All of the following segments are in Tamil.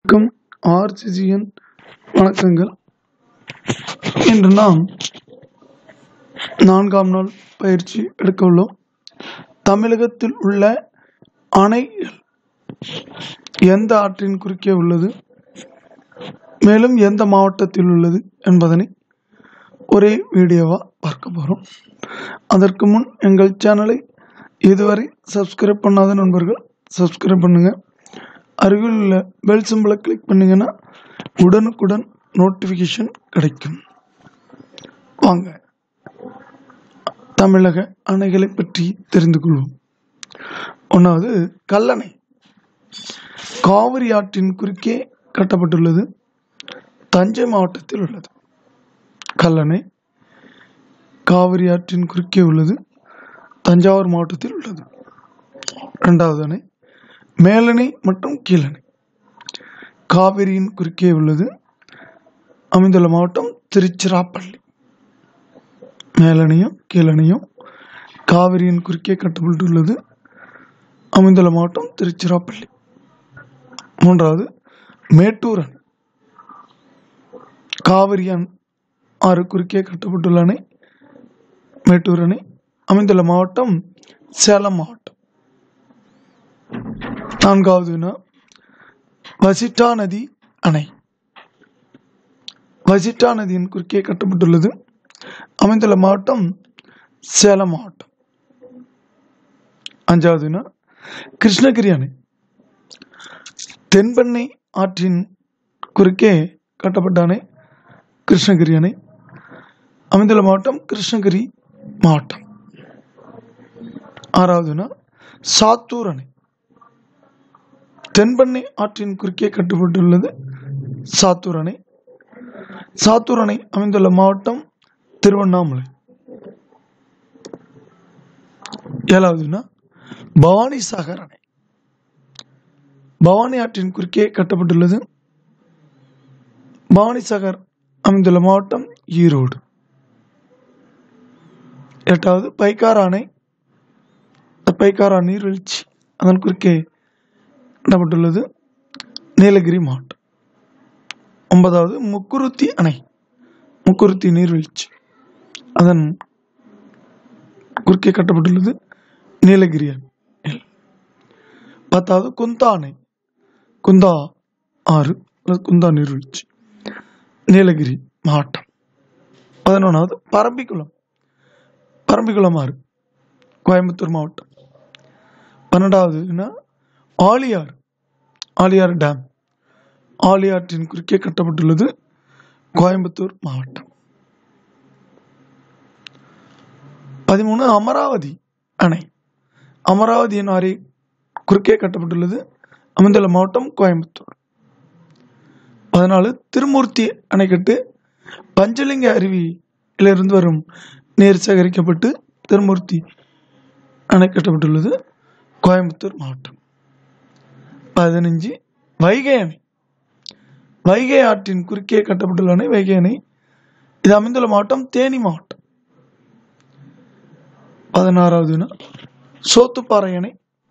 வணக்கம் ஆர்சிஜியின் வணக்கங்கள் இன்று நாம் நான்காம் நாள் பயிற்சி எடுக்க உள்ளோம் தமிழகத்தில் உள்ள அணைகள் எந்த ஆற்றின் குறுக்கே உள்ளது மேலும் எந்த மாவட்டத்தில் உள்ளது என்பதனை ஒரே வீடியோவாக பார்க்க போகிறோம் அதற்கு முன் எங்கள் சேனலை இதுவரை சப்ஸ்கிரைப் பண்ணாத நண்பர்கள் சப்ஸ்கிரைப் பண்ணுங்கள் அருகில் உள்ள பெல் சிம்பிளை கிளிக் பண்ணிங்கன்னா உடனுக்குடன் நோட்டிஃபிகேஷன் கிடைக்கும் வாங்க தமிழக அணைகளை பற்றி தெரிந்து கொள்வோம் ஒன்றாவது கல்லணை காவிரி ஆற்றின் குறுக்கே கட்டப்பட்டுள்ளது தஞ்சை மாவட்டத்தில் உள்ளது கல்லணை காவிரி ஆற்றின் குறுக்கே உள்ளது தஞ்சாவூர் மாவட்டத்தில் உள்ளது இரண்டாவது அணை மேலணை மற்றும் கீழணை காவிரியின் குறுக்கே உள்ளது அமைந்துள்ள மாவட்டம் திருச்சிராப்பள்ளி மேலணையும் கீழணையும் காவிரியின் குறுக்கே கட்டப்பட்டுள்ளது அமைந்துள்ள மாவட்டம் திருச்சிராப்பள்ளி மூன்றாவது மேட்டூர் அணை காவிரியான் ஆறு குறுக்கே கட்டப்பட்டுள்ள அணை மேட்டூர் அணை அமைந்துள்ள மாவட்டம் சேலம் மாவட்டம் நான்காவது வினா வசிட்டா நதி அணை வசிட்டா நதியின் குறுக்கே கட்டப்பட்டுள்ளது அமைந்துள்ள மாவட்டம் சேலம் மாவட்டம் அஞ்சாவது வினா கிருஷ்ணகிரி அணை தென்பெண்ணை ஆற்றின் குறுக்கே கட்டப்பட்ட அணை கிருஷ்ணகிரி அணை அமைந்துள்ள மாவட்டம் கிருஷ்ணகிரி மாவட்டம் ஆறாவது வினா சாத்தூர் அணை தென்பெண்ணை ஆற்றின் குறுக்கே கட்டப்பட்டுள்ளது சாத்தூர் அணை சாத்தூர் அணை அமைந்துள்ள மாவட்டம் திருவண்ணாமலை ஏழாவதுனா பவானி சாகர் அணை பவானி ஆற்றின் குறுக்கே கட்டப்பட்டுள்ளது பவானி சாகர் அமைந்துள்ள மாவட்டம் ஈரோடு எட்டாவது பைக்காரா அணை இந்த பைக்காரா நீர்வீழ்ச்சி அதன் குறுக்கே கட்டப்பட்டுள்ளது நீலகிரி மாவட்டம் ஒன்பதாவது முக்குருத்தி அணை முக்குருத்தி நீர்வீழ்ச்சி அதன் குறுக்கே கட்டப்பட்டுள்ளது நீலகிரி அணை பத்தாவது குந்தா அணை குந்தா ஆறு அல்லது குந்தா நீர்வீழ்ச்சி நீலகிரி மாவட்டம் பதினொன்றாவது பரம்பிக்குளம் பரம்பிக்குளம் ஆறு கோயம்புத்தூர் மாவட்டம் பன்னெண்டாவதுன்னா ஆலியார் ஆலியார் டேம் ஆலியாற்றின் குறுக்கே கட்டப்பட்டுள்ளது கோயம்புத்தூர் மாவட்டம் பதிமூணு அமராவதி அணை அமராவதியின் ஆறை குறுக்கே கட்டப்பட்டுள்ளது அமைந்துள்ள மாவட்டம் கோயம்புத்தூர் பதினாலு திருமூர்த்தி அணைக்கட்டு பஞ்சலிங்க அருவியிலிருந்து வரும் நீர் சேகரிக்கப்பட்டு திருமூர்த்தி அணை கட்டப்பட்டுள்ளது கோயம்புத்தூர் மாவட்டம் பதினஞ்சு வைகை அணை வைகை ஆற்றின் குறுக்கே கட்டப்பட்டுள்ள அணை வைகை அணை இது அமைந்துள்ள மாவட்டம் தேனி மாவட்டம் பதினாறாவது சோத்துப்பாறை அணை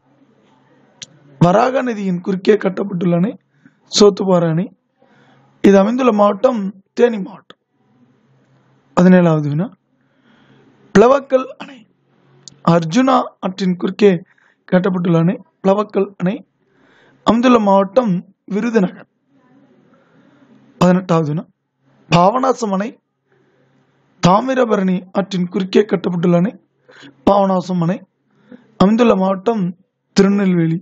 வராக நதியின் குறுக்கே கட்டப்பட்டுள்ள அணை சோத்துப்பாறை அணை இது அமைந்துள்ள மாவட்டம் தேனி மாவட்டம் பதினேழாவது வினா பிளவக்கல் அணை அர்ஜுனா ஆற்றின் குறுக்கே கட்டப்பட்டுள்ள அணை பிளவக்கல் அணை அமைந்துள்ள மாவட்டம் விருதுநகர் பதினெட்டாவது வினா பாவனாசம் அணை தாமிரபரணி ஆற்றின் குறுக்கே கட்டப்பட்டுள்ள அணை பாவனாசம் அணை அமைந்துள்ள மாவட்டம் திருநெல்வேலி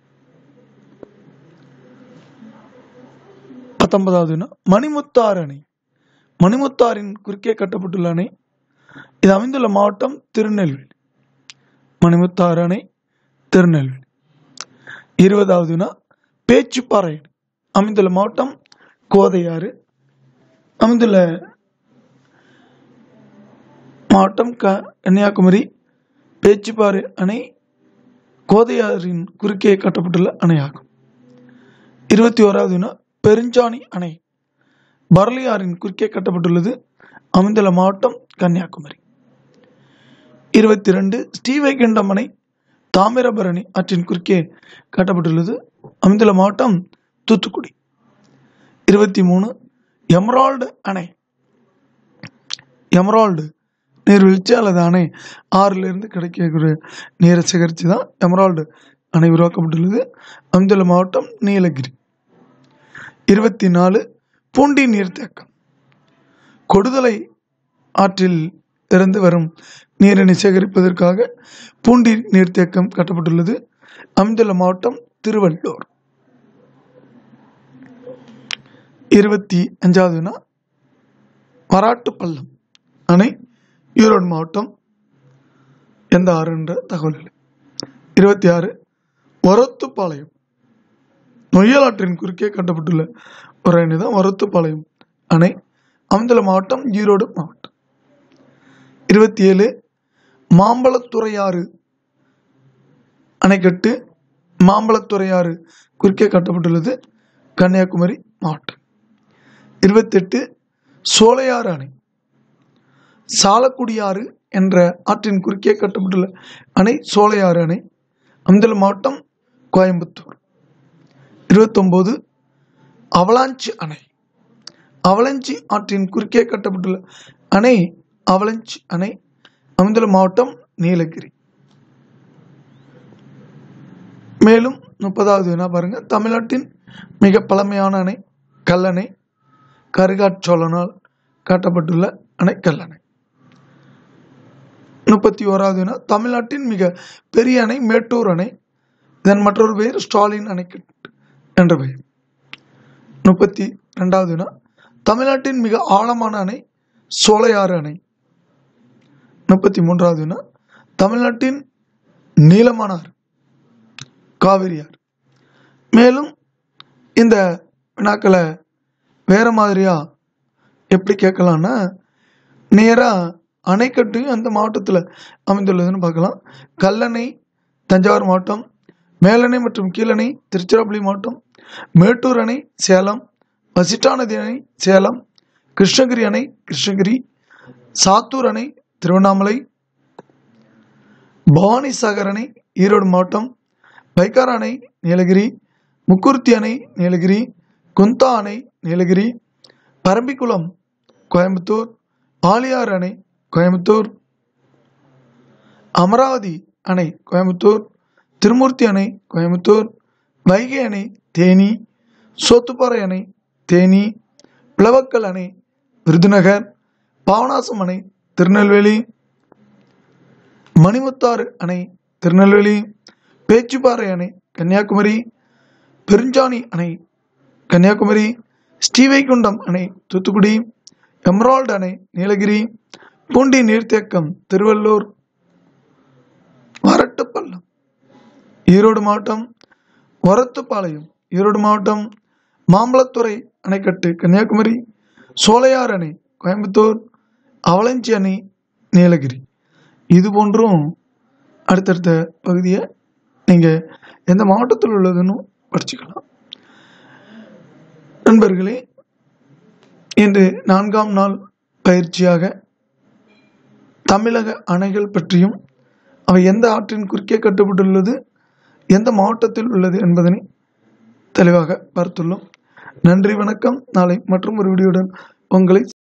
பத்தொன்பதாவது வினா மணிமுத்தாறு அணை மணிமுத்தாரின் குறுக்கே கட்டப்பட்டுள்ள அணை இது அமைந்துள்ள மாவட்டம் திருநெல்வேலி மணிமுத்தாறு அணை திருநெல்வேலி இருபதாவது வினா பேச்சுப்பாறை அணை அமைந்துள்ள மாவட்டம் கோதையாறு அமைந்துள்ள மாவட்டம் க கன்னியாகுமரி பேச்சுப்பாறை அணை கோதையாறின் குறுக்கே கட்டப்பட்டுள்ள அணையாகும் இருபத்தி ஓராவது வினா பெருஞ்சாணி அணை பரளியாறின் குறுக்கே கட்டப்பட்டுள்ளது அமைந்துள்ள மாவட்டம் கன்னியாகுமரி இருபத்தி ரெண்டு ஸ்ரீவைகுண்டம் அணை தாமிரபரணி ஆற்றின் குறுக்கே கட்டப்பட்டுள்ளது அமைந்துள்ள மாவட்டம் தூத்துக்குடி இருபத்தி மூணு எமரால்டு அணை எமரால்டு நீர்வீழ்ச்சி அல்லது அணை ஆறிலிருந்து கிடைக்கக்கூடிய நீரை சேகரித்து தான் எமரால்டு அணை உருவாக்கப்பட்டுள்ளது அமைந்துள்ள மாவட்டம் நீலகிரி இருபத்தி நாலு பூண்டி நீர்த்தேக்கம் கொடுதலை ஆற்றில் இருந்து வரும் நீரினை சேகரிப்பதற்காக பூண்டி நீர்த்தேக்கம் கட்டப்பட்டுள்ளது அமைந்துள்ள மாவட்டம் திருவள்ளூர் இருபத்தி அஞ்சாவது வினா வராட்டுப்பள்ளம் அணை ஈரோடு மாவட்டம் எந்த ஆறு என்ற தகவல் இல்லை இருபத்தி ஆறு ஒரத்துப்பாளையம் நொய்யல் ஆற்றின் குறுக்கே கட்டப்பட்டுள்ள ஒரு அணை தான் ஒரத்துப்பாளையம் அணை அமைந்துள்ள மாவட்டம் ஈரோடு மாவட்டம் இருபத்தி ஏழு மாம்பழத்துறையாறு அணைக்கட்டு மாம்பழத்துறையாறு குறுக்கே கட்டப்பட்டுள்ளது கன்னியாகுமரி மாவட்டம் இருபத்தெட்டு சோலையாறு அணை சாலக்குடியாறு என்ற ஆற்றின் குறுக்கே கட்டப்பட்டுள்ள அணை சோலையாறு அணை அமைந்துள்ள மாவட்டம் கோயம்புத்தூர் இருபத்தொம்போது அவலாஞ்சி அணை அவலஞ்சி ஆற்றின் குறுக்கே கட்டப்பட்டுள்ள அணை அவலஞ்சி அணை அமைந்துள்ள மாவட்டம் நீலகிரி மேலும் முப்பதாவது என்ன பாருங்க தமிழ்நாட்டின் மிக பழமையான அணை கல்லணை கருகாச்சோழனால் காட்டப்பட்டுள்ள அணை கல்லணை முப்பத்தி ஓராவது வினா தமிழ்நாட்டின் மிக பெரிய அணை மேட்டூர் அணை இதன் மற்றொரு பெயர் ஸ்டாலின் அணைக்கட்டு என்ற பெயர் முப்பத்தி ரெண்டாவது வினா தமிழ்நாட்டின் மிக ஆழமான அணை சோலையாறு அணை முப்பத்தி மூன்றாவது வினா தமிழ்நாட்டின் நீளமான ஆறு காவிரி ஆறு மேலும் இந்த வினாக்களை வேற மாதிரியா எப்படி கேட்கலான்னா நேராக அணைக்கட்டையும் அந்த மாவட்டத்தில் அமைந்துள்ளதுன்னு பார்க்கலாம் கல்லணை தஞ்சாவூர் மாவட்டம் மேலணை மற்றும் கீழணை திருச்சிராப்பள்ளி மாவட்டம் மேட்டூர் அணை சேலம் வசிட்டா நதி அணை சேலம் கிருஷ்ணகிரி அணை கிருஷ்ணகிரி சாத்தூர் அணை திருவண்ணாமலை பவானிசாகர் அணை ஈரோடு மாவட்டம் பைக்கார அணை நீலகிரி முக்குருத்தி அணை நீலகிரி குந்தா அணை நீலகிரி பரம்பிக்குளம் கோயம்புத்தூர் ஆலியார் அணை கோயம்புத்தூர் அமராவதி அணை கோயம்புத்தூர் திருமூர்த்தி அணை கோயம்புத்தூர் வைகை அணை தேனி சோத்துப்பாறை அணை தேனி பிளவக்கல் அணை விருதுநகர் பாபநாசம் அணை திருநெல்வேலி மணிமுத்தாறு அணை திருநெல்வேலி பேச்சுப்பாறை அணை கன்னியாகுமரி பெருஞ்சாணி அணை கன்னியாகுமரி ஸ்ரீவைகுண்டம் அணை தூத்துக்குடி எம்ரால்டு அணை நீலகிரி பூண்டி நீர்த்தேக்கம் திருவள்ளூர் வரட்டுப்பள்ளம் ஈரோடு மாவட்டம் வரத்துப்பாளையம் ஈரோடு மாவட்டம் மாம்பழத்துறை அணைக்கட்டு கன்னியாகுமரி சோலையார் அணை கோயம்புத்தூர் அவலஞ்சி அணை நீலகிரி இது போன்றும் அடுத்தடுத்த பகுதியை நீங்கள் எந்த மாவட்டத்தில் உள்ளதுன்னு படிச்சுக்கலாம் நண்பர்களே இன்று நான்காம் நாள் பயிற்சியாக தமிழக அணைகள் பற்றியும் அவை எந்த ஆற்றின் குறுக்கே கட்டப்பட்டுள்ளது எந்த மாவட்டத்தில் உள்ளது என்பதனை தெளிவாக பார்த்துள்ளோம் நன்றி வணக்கம் நாளை மற்றும் ஒரு வீடியோடன் உங்களை